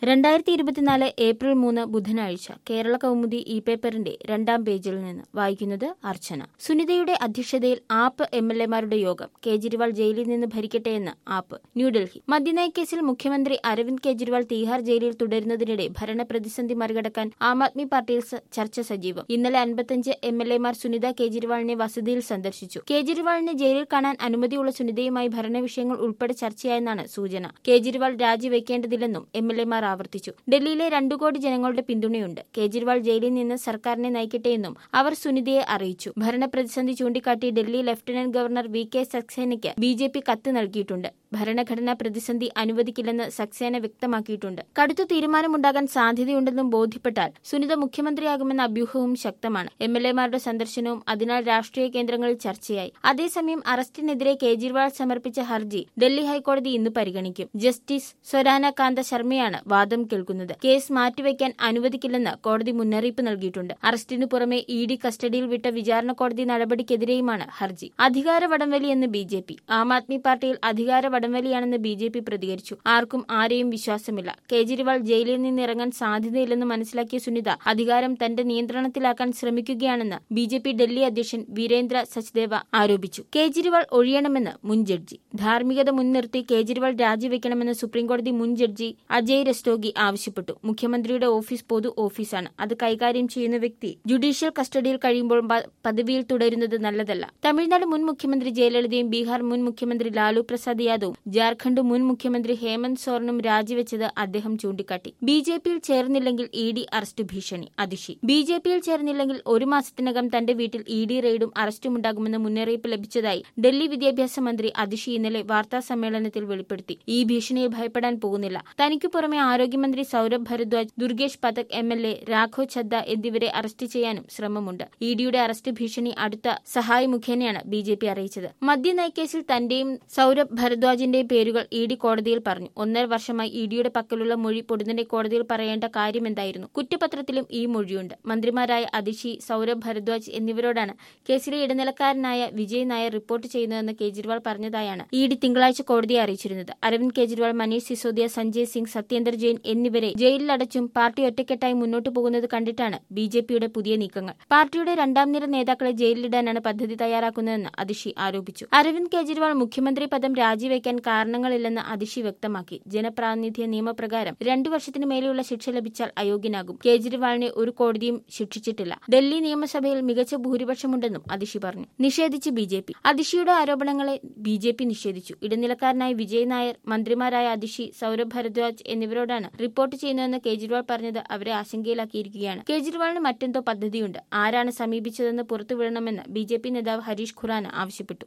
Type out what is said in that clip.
രണ്ടായിരത്തി ഇരുപത്തിനാല് ഏപ്രിൽ മൂന്ന് ബുധനാഴ്ച കേരള കൗമുദി ഇ പേപ്പറിന്റെ രണ്ടാം പേജിൽ നിന്ന് വായിക്കുന്നത് അർച്ചന സുനിതയുടെ അധ്യക്ഷതയിൽ ആപ്പ് എം എൽ എമാരുടെ യോഗം കേജ്രിവാൾ ജയിലിൽ നിന്ന് ഭരിക്കട്ടെയെന്ന് ആപ്പ് ന്യൂഡൽഹി മദ്യനയക്കേസിൽ മുഖ്യമന്ത്രി അരവിന്ദ് കെജ്രിവാൾ തീഹാർ ജയിലിൽ തുടരുന്നതിനിടെ ഭരണ പ്രതിസന്ധി മറികടക്കാൻ ആം ആദ്മി പാർട്ടിയിൽ സ- ചർച്ച സജീവം ഇന്നലെ അൻപത്തഞ്ച് എം എൽ എമാർ സുനിത കേജ്രിവാളിനെ വസതിയിൽ സന്ദർശിച്ചു കേജ്രിവാളിനെ ജയിലിൽ കാണാൻ അനുമതിയുള്ള സുനിതയുമായി ഭരണവിഷയങ്ങൾ ഉൾപ്പെടെ ചർച്ചയായെന്നാണ് സൂചന കേജ്രിവാൾ രാജിവെക്കേണ്ടതില്ലെന്നും എം എൽ എമാർ ആവർത്തിച്ചു ഡൽഹിയിലെ രണ്ടു കോടി ജനങ്ങളുടെ പിന്തുണയുണ്ട് കേജ്രിവാൾ ജയിലിൽ നിന്ന് സർക്കാരിനെ നയിക്കട്ടെയെന്നും അവർ സുനിതയെ അറിയിച്ചു ഭരണപ്രതിസന്ധി ചൂണ്ടിക്കാട്ടി Delhi lieutenant governor V K സക്സേനയ്ക്ക് ബി ജെ പി കത്ത് നൽകിയിട്ടുണ്ട് ഭരണഘടനാ പ്രതിസന്ധി അനുവദിക്കില്ലെന്ന് സക്സേന വ്യക്തമാക്കിയിട്ടുണ്ട് കടുത്ത തീരുമാനമുണ്ടാകാൻ സാധ്യതയുണ്ടെന്നും ബോധ്യപ്പെട്ടാൽ സുനിത മുഖ്യമന്ത്രിയാകുമെന്ന അഭ്യൂഹവും ശക്തമാണ് എം എൽ എമാരുടെ സന്ദർശനവും അതിനാൽ രാഷ്ട്രീയ കേന്ദ്രങ്ങളിൽ ചർച്ചയായി അതേസമയം അറസ്റ്റിനെതിരെ കേജ്രിവാൾ സമർപ്പിച്ച ഹർജി ഡൽഹി ഹൈക്കോടതി ഇന്ന് പരിഗണിക്കും ജസ്റ്റിസ് സ്വരാന കാന്ത ശർമ്മയാണ് വാദം കേൾക്കുന്നത് കേസ് മാറ്റിവെക്കാൻ അനുവദിക്കില്ലെന്ന് കോടതി മുന്നറിയിപ്പ് നൽകിയിട്ടുണ്ട് അറസ്റ്റിനു പുറമെ ഇ ഡി കസ്റ്റഡിയിൽ വിട്ട വിചാരണ കോടതി നടപടിക്കെതിരെയുമാണ് ഹർജി അധികാര വടംവലിയെന്ന് B J P Aam Aadmi പാർട്ടിയിൽ അധികാര വടംവലിയാണെന്ന് ബി ജെ പി പ്രതികരിച്ചു ആർക്കും ആരെയും വിശ്വാസമില്ല കേജ്രിവാൾ ജയിലിൽ നിന്ന് ഇറങ്ങാൻ സാധ്യതയില്ലെന്ന് മനസ്സിലാക്കിയ സുനിത അധികാരം തന്റെ നിയന്ത്രണത്തിലാക്കാൻ ശ്രമിക്കുകയാണെന്ന് ബി ജെ പി ഡൽഹി അധ്യക്ഷൻ വീരേന്ദ്ര സച്ദേവ ആരോപിച്ചു കേജ്രിവാൾ ഒഴിയണമെന്ന് മുൻ ജഡ്ജി ധാർമ്മികത മുൻനിർത്തി കേജ്രിവാൾ രാജിവെക്കണമെന്ന് സുപ്രീംകോടതി മുൻ ജഡ്ജി അജയ് രസ്റ്റോഗി ആവശ്യപ്പെട്ടു മുഖ്യമന്ത്രിയുടെ ഓഫീസ് പൊതു ഓഫീസാണ് അത് കൈകാര്യം ചെയ്യുന്ന വ്യക്തി ജുഡീഷ്യൽ കസ്റ്റഡിയിൽ കഴിയുമ്പോൾ പ- പദവിയിൽ തുടരുന്നത് നല്ലതല്ല തമിഴ്നാട് മുൻ മുഖ്യമന്ത്രി ജയലളിതയും ബീഹാർ മുൻ മുഖ്യമന്ത്രി ലാലു പ്രസാദ് യാദവും ജാർഖണ്ഡ് മുൻ മുഖ്യമന്ത്രി ഹേമന്ത് സോറനും രാജിവെച്ചത് അദ്ദേഹം ചൂണ്ടിക്കാട്ടി ബി ജെ പിയിൽ ചേർന്നില്ലെങ്കിൽ ഇ ഡി അറസ്റ്റ് ഭീഷണി അതിഷി ബി ജെ പിയിൽ ചേർന്നില്ലെങ്കിൽ ഒരു മാസത്തിനകം തന്റെ വീട്ടിൽ ഇ ഡി റെയ്ഡും അറസ്റ്റും ഉണ്ടാകുമെന്ന് മുന്നറിയിപ്പ് ലഭിച്ചതായി ഡൽഹി വിദ്യാഭ്യാസ മന്ത്രി അതിഷി ഇന്നലെ വാർത്താ സമ്മേളനത്തിൽ വെളിപ്പെടുത്തി ഈ ഭീഷണിയെ ഭയപ്പെടാൻ പോകുന്നില്ല തനിക്കു പുറമെ ആരോഗ്യമന്ത്രി Saurabh Bharadwaj Durgesh Pathak M L A Raghav Chadha എന്നിവരെ അറസ്റ്റ് ചെയ്യാനും ശ്രമമുണ്ട് ഇ ഡിയുടെ അറസ്റ്റ് ഭീഷണി അടുത്ത സഹായി മുഖേനയാണ് ബി ജെ പി അറിയിച്ചത് മദ്യനയക്കേസിൽ തന്റെയും സൌരഭ് ഭരദ്വാജിന്റെയും പേരുകൾ ഇ ഡി കോടതിയിൽ പറഞ്ഞു ഒന്നര വർഷമായി ഇ ഡിയുടെ പക്കലുള്ള മൊഴി പൊടുന്നനെ കോടതിയിൽ പറയേണ്ട കാര്യമെന്തായിരുന്നു കുറ്റപത്രത്തിലും ഈ മൊഴിയുണ്ട് മന്ത്രിമാരായ അതിഷി സൌരഭ് ഭരദ്വാജ് എന്നിവരോടാണ് കേസിലെ ഇടനിലക്കാരനായ വിജയ് നായർ റിപ്പോർട്ട് ചെയ്യുന്നതെന്ന് കേജ്രിവാൾ പറഞ്ഞതായാണ് ഇ ഡി തിങ്കളാഴ്ച കോടതിയെ അറിയിച്ചിരുന്നത് അരവിന്ദ് കേജ്രിവാൾ മനീഷ് സിസോദിയ സഞ്ജയ് സിംഗ് സത്യേന്ദർ ജെയിൻ എന്നിവരെ ജയിലിലടച്ചും പാർട്ടി ഒറ്റക്കെട്ടായി മുന്നോട്ടു പോകുന്നത് കണ്ടിട്ടാണ് ബി ജെ പിയുടെ പുതിയ നീക്കങ്ങൾ പാർട്ടിയുടെ രണ്ടാം നിര നേതാക്കളെ ജയിലിലിടാനാണ് പദ്ധതി തയ്യാറാക്കുന്നതെന്ന് അതിഷി ആരോപിച്ചു അരവിന്ദ് കേജ്രിവാൾ മുഖ്യമന്ത്രി പദം രാജിവെക്കാൻ കാരണങ്ങളില്ലെന്ന് അതിഷി വ്യക്തമാക്കി ജനപ്രാതിനിധ്യ നിയമപ്രകാരം രണ്ടു വർഷത്തിന് മേലെയുള്ള ശിക്ഷ ലഭിച്ചാൽ അയോഗ്യനാകും കേജ്രിവാളിനെ ഒരു കോടതിയും ശിക്ഷിച്ചിട്ടില്ല ഡൽഹി നിയമസഭയിൽ മികച്ച ഭൂരിപക്ഷമുണ്ടെന്നും അതിഷി പറഞ്ഞു നിഷേധിച്ച് ബി ജെ പി അതിഷിയുടെ ആരോപണങ്ങളെ ബി ജെ പി നിഷേധിച്ചു ഇടനിലക്കാരനായ വിജയ് നായർ മന്ത്രിമാരായ അതിഷി സൌരഭ് ഭരദ്വാജ് എന്നിവരോടാണ് റിപ്പോർട്ട് ചെയ്യുന്നതെന്ന് കേജ്രിവാൾ പറഞ്ഞത് അവരെ ആശങ്കയിലാക്കിയിരിക്കുകയാണ് കേജ്രിവാളിന് മറ്റെന്തോ പദ്ധതിയുണ്ട് ആരാണ് സമീപിച്ചതെന്ന് പുറത്തുവിടണമെന്ന് ബി ജെ പി നേതാവ് ഹരീഷ് ഖുറാന ആവശ്യപ്പെട്ടു